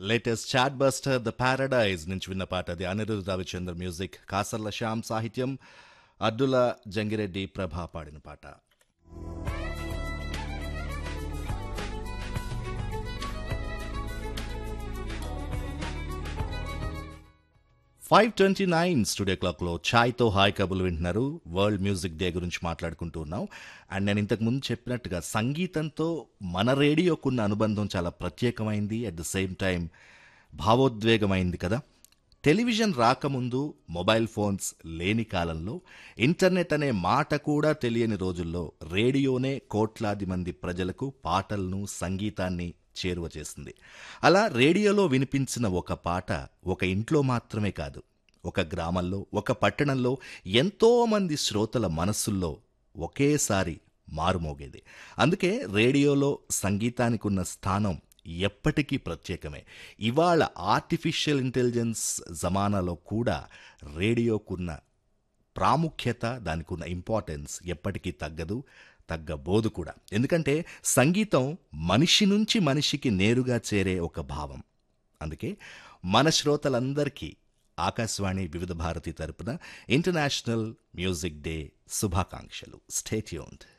latest chartbuster the Paradise నుంచి విన్న పాట అది అనిరుద్ రవిచంద్ర మ్యూజిక్ కాసర్ల శ్యామ్ సాహిత్యం అడ్డుల జంగిరెడ్డి ప్రభా పాడిన పాట ఫైవ్ ట్వంటీ నైన్ స్టూడియో క్లాక్లో ఛాయ్తో హాయ్ కబులు వింటున్నారు వరల్డ్ మ్యూజిక్ డే గురించి మాట్లాడుకుంటూ ఉన్నాం అండ్ నేను ఇంతకు ముందు చెప్పినట్టుగా సంగీతంతో మన రేడియోకున్న అనుబంధం చాలా ప్రత్యేకమైంది అట్ ద సేమ్ టైం భావోద్వేగమైంది కదా టెలివిజన్ రాకముందు మొబైల్ ఫోన్స్ లేని కాలంలో ఇంటర్నెట్ అనే మాట కూడా తెలియని రోజుల్లో రేడియోనే కోట్లాది మంది ప్రజలకు పాటలను సంగీతాన్ని చేరువ చేసింది అలా రేడియోలో వినిపించిన ఒక పాట ఒక ఇంట్లో మాత్రమే కాదు ఒక గ్రామంలో ఒక పట్టణంలో ఎంతో మంది శ్రోతల మనస్సుల్లో ఒకేసారి మారుమోగేది అందుకే రేడియోలో సంగీతానికి ఉన్న స్థానం ఎప్పటికీ ప్రత్యేకమే ఇవాళ ఆర్టిఫిషియల్ ఇంటెలిజెన్స్ జమానాలో కూడా రేడియోకున్న ప్రాముఖ్యత దానికి ఉన్న ఇంపార్టెన్స్ ఎప్పటికీ తగ్గదు తగ్గబోదు కూడా ఎందుకంటే సంగీతం మనిషి నుంచి మనిషికి నేరుగా చేరే ఒక భావం అందుకే మన శ్రోతలందరికీ ఆకాశవాణి వివిధ భారతి తరపున ఇంటర్నేషనల్ మ్యూజిక్ డే శుభాకాంక్షలు స్టేట్యూన్డ్